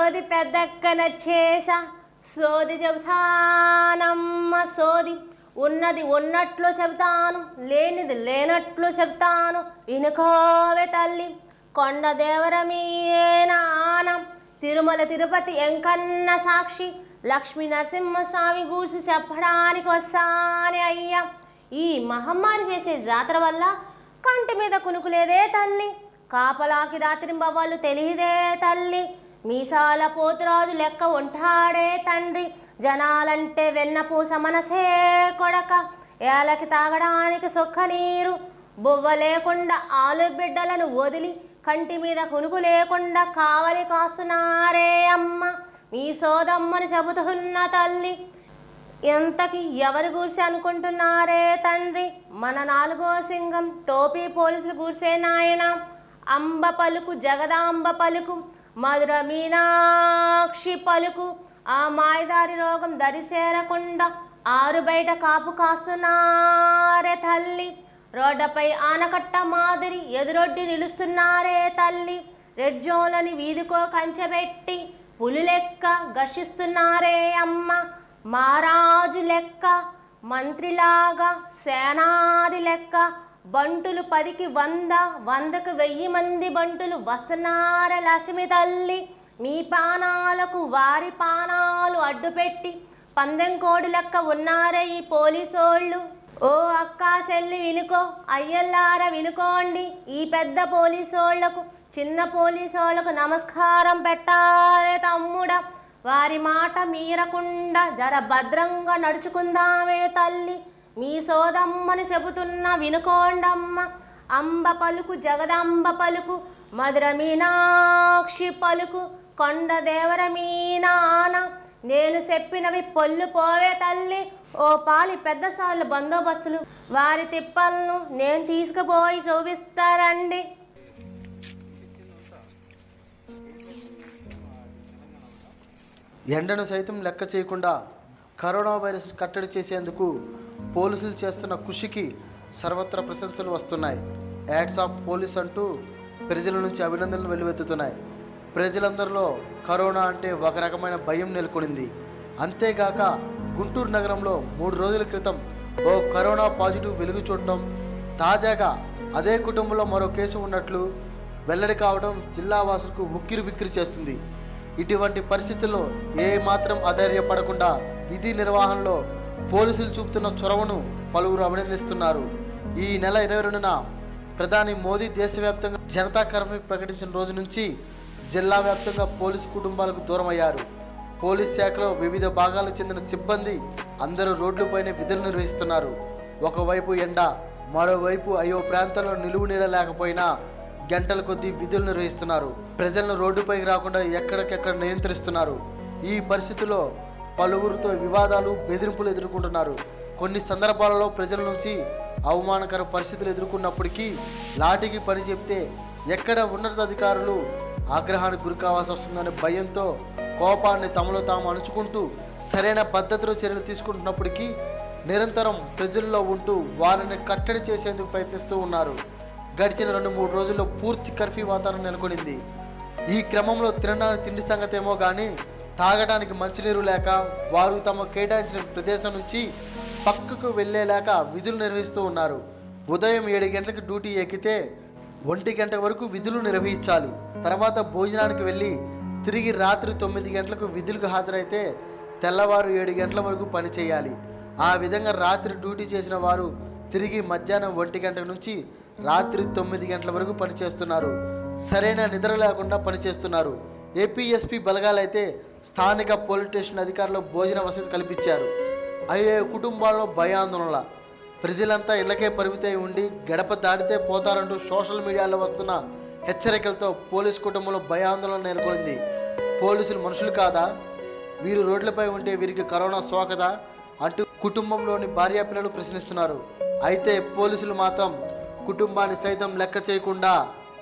సోది పెద్దక్కన చేసా సోది చెబుతానమ్మ సోది ఉన్నది ఉన్నట్లు చెబుతాను లేనిది లేనట్లు చెబుతాను వినుకోవే తల్లి కొండ దేవరమీనానం తిరుమల తిరుపతి ఎంకన్న సాక్షి లక్ష్మీ నరసింహస్వామి గూర్చి చెప్పడానికి వస్తానే అయ్యా ఈ మహమ్మారి చేసే జాతర వల్ల కంటి మీద కునుకులేదే తల్లి కాపలాకి రాత్రింబవాళ్ళు తెలియదే తల్లి మీసాల పోతురాజు లెక్క ఉంటాడే తండ్రి జనాలంటే వెన్నపూస మనసే కొడక ఏలకి తాగడానికి సొక్క నీరు బువ్వ లేకుండా ఆలు బిడ్డలను వదిలి కంటి మీద కునుకు లేకుండా కావలి కాస్తున్నారే అమ్మ మీ సోదమ్మని చెబుతున్న తల్లి ఎంతకి ఎవరి గూర్చి అనుకుంటున్నారే తండ్రి మన నాలుగో సింగం టోపీ పోలీసులు గూర్చే నాయన అంబ పలుకు జగదాంబ పలుకు మధుర మీనాక్షి పలుకు ఆ మాయదారి రోగం దరిసేరకుండా ఆరు బయట కాపు కాస్తున్నారే తల్లి రోడ్డపై ఆనకట్ట మాదిరి ఎదురొడ్డి నిలుస్తున్నారే తల్లి రెడ్ జోన్లని వీధికో కంచెబెట్టి పులి లెక్క ఘర్షిస్తున్నారే అమ్మ మహారాజు లెక్క మంత్రిలాగా సేనాది లెక్క బంటులు పదికి వంద వందకు వెయ్యి మంది బంటులు వస్తున్నార లక్ష్మి తల్లి మీ పానాలకు వారి పానాలు అడ్డుపెట్టి పందెం కోడి లెక్క ఉన్నారే ఈ పోలీసోళ్ళు ఓ అక్క చెల్లి వినుకో అయ్యల్లార వినుకోండి ఈ పెద్ద పోలీసోళ్లకు చిన్న పోలీసోళ్లకు నమస్కారం పెట్టావే తమ్ముడా వారి మాట మీరకుండా జర భద్రంగా నడుచుకుందామే తల్లి మీ సోదమ్మని చెబుతున్న వినుకోండమ్మ అంబ పలుకు జగదంబ పలుకు మధుర మీనాక్షి పలుకు కొండ దేవర మీనాన నేను చెప్పినవి పొల్లు పోవే తల్లి ఓ పాలి పెద్ద సార్లు బందోబస్తులు వారి తిప్పలను నేను తీసుకుపోయి చూపిస్తారండి ఎండను సైతం లెక్క చేయకుండా కరోనా వైరస్ కట్టడి చేసేందుకు పోలీసులు చేస్తున్న కృషికి సర్వత్రా ప్రశంసలు వస్తున్నాయి యాడ్స్ ఆఫ్ పోలీస్ అంటూ ప్రజల నుంచి అభినందనలు వెల్లువెత్తుతున్నాయి ప్రజలందరిలో కరోనా అంటే ఒక రకమైన భయం నెలకొనింది అంతేగాక గుంటూరు నగరంలో మూడు రోజుల క్రితం ఓ కరోనా పాజిటివ్ వెలుగు చూడటం తాజాగా అదే కుటుంబంలో మరో కేసు ఉన్నట్లు వెల్లడి కావడం జిల్లా వాసులకు ఉక్కిరి బిక్కిరి చేస్తుంది ఇటువంటి పరిస్థితుల్లో ఏ మాత్రం అధైర్యపడకుండా విధి నిర్వహణలో పోలీసులు చూపుతున్న చొరవను పలువురు అభినందిస్తున్నారు ఈ నెల ఇరవై రెండున ప్రధాని మోదీ దేశవ్యాప్తంగా జనతా కర్ఫ్యూ ప్రకటించిన రోజు నుంచి జిల్లా వ్యాప్తంగా పోలీసు కుటుంబాలకు దూరమయ్యారు పోలీస్ శాఖలో వివిధ భాగాలకు చెందిన సిబ్బంది అందరూ రోడ్లపైనే విధులు నిర్వహిస్తున్నారు ఒకవైపు ఎండ మరోవైపు అయ్యో ప్రాంతాల్లో నిలువు నీడ లేకపోయినా గంటల కొద్దీ విధులు నిర్వహిస్తున్నారు ప్రజలను రోడ్డుపైకి రాకుండా ఎక్కడికెక్కడ నియంత్రిస్తున్నారు ఈ పరిస్థితుల్లో పలువురితో వివాదాలు బెదిరింపులు ఎదుర్కొంటున్నారు కొన్ని సందర్భాలలో ప్రజల నుంచి అవమానకర పరిస్థితులు ఎదుర్కొన్నప్పటికీ లాఠీకి పని చెప్తే ఎక్కడ ఉన్నతాధికారులు ఆగ్రహానికి గురి కావాల్సి వస్తుందనే భయంతో కోపాన్ని తమలో తాము అణుచుకుంటూ సరైన పద్ధతిలో చర్యలు తీసుకుంటున్నప్పటికీ నిరంతరం ప్రజల్లో ఉంటూ వారిని కట్టడి చేసేందుకు ప్రయత్నిస్తూ ఉన్నారు గడిచిన రెండు మూడు రోజుల్లో పూర్తి కర్ఫ్యూ వాతావరణం నెలకొనింది ఈ క్రమంలో తినడానికి తిండి సంగతేమో కానీ తాగడానికి మంచినీరు లేక వారు తమ కేటాయించిన ప్రదేశం నుంచి పక్కకు వెళ్ళేలాక విధులు నిర్వహిస్తూ ఉన్నారు ఉదయం ఏడు గంటలకు డ్యూటీ ఎక్కితే ఒంటి గంట వరకు విధులు నిర్వహించాలి తర్వాత భోజనానికి వెళ్ళి తిరిగి రాత్రి తొమ్మిది గంటలకు విధులకు హాజరైతే తెల్లవారు ఏడు గంటల వరకు పని చేయాలి ఆ విధంగా రాత్రి డ్యూటీ చేసిన వారు తిరిగి మధ్యాహ్నం ఒంటి గంట నుంచి రాత్రి తొమ్మిది గంటల వరకు పనిచేస్తున్నారు సరైన నిద్ర లేకుండా పనిచేస్తున్నారు ఏపీఎస్పీ బలగాలైతే స్థానిక పోలీస్ స్టేషన్ అధికారులు భోజన వసతి కల్పించారు అయ్యే కుటుంబాల్లో భయాందోళన ప్రజలంతా ఇళ్లకే పరిమితై ఉండి గడప దాటితే పోతారంటూ సోషల్ మీడియాలో వస్తున్న హెచ్చరికలతో పోలీస్ కుటుంబంలో భయాందోళన నెలకొంది పోలీసులు మనుషులు కాదా వీరు రోడ్లపై ఉంటే వీరికి కరోనా సోకదా అంటూ కుటుంబంలోని భార్యా పిల్లలు ప్రశ్నిస్తున్నారు అయితే పోలీసులు మాత్రం కుటుంబాన్ని సైతం లెక్క చేయకుండా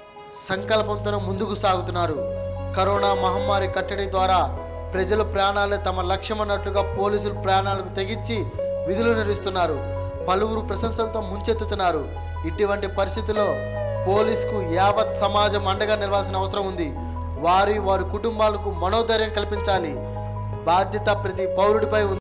సంకల్పంతో ముందుకు సాగుతున్నారు కరోనా మహమ్మారి కట్టడి ద్వారా ప్రజల ప్రాణాలే తమ లక్ష్యం అన్నట్లుగా పోలీసులు ప్రాణాలకు తెగించి విధులు నిర్వహిస్తున్నారు పలువురు ప్రశంసలతో ముంచెత్తుతున్నారు ఇటువంటి పరిస్థితుల్లో పోలీసుకు యావత్ సమాజం అండగా నిలవాల్సిన అవసరం ఉంది వారి వారి కుటుంబాలకు మనోధైర్యం కల్పించాలి బాధ్యత ప్రతి పౌరుడిపై ఉంది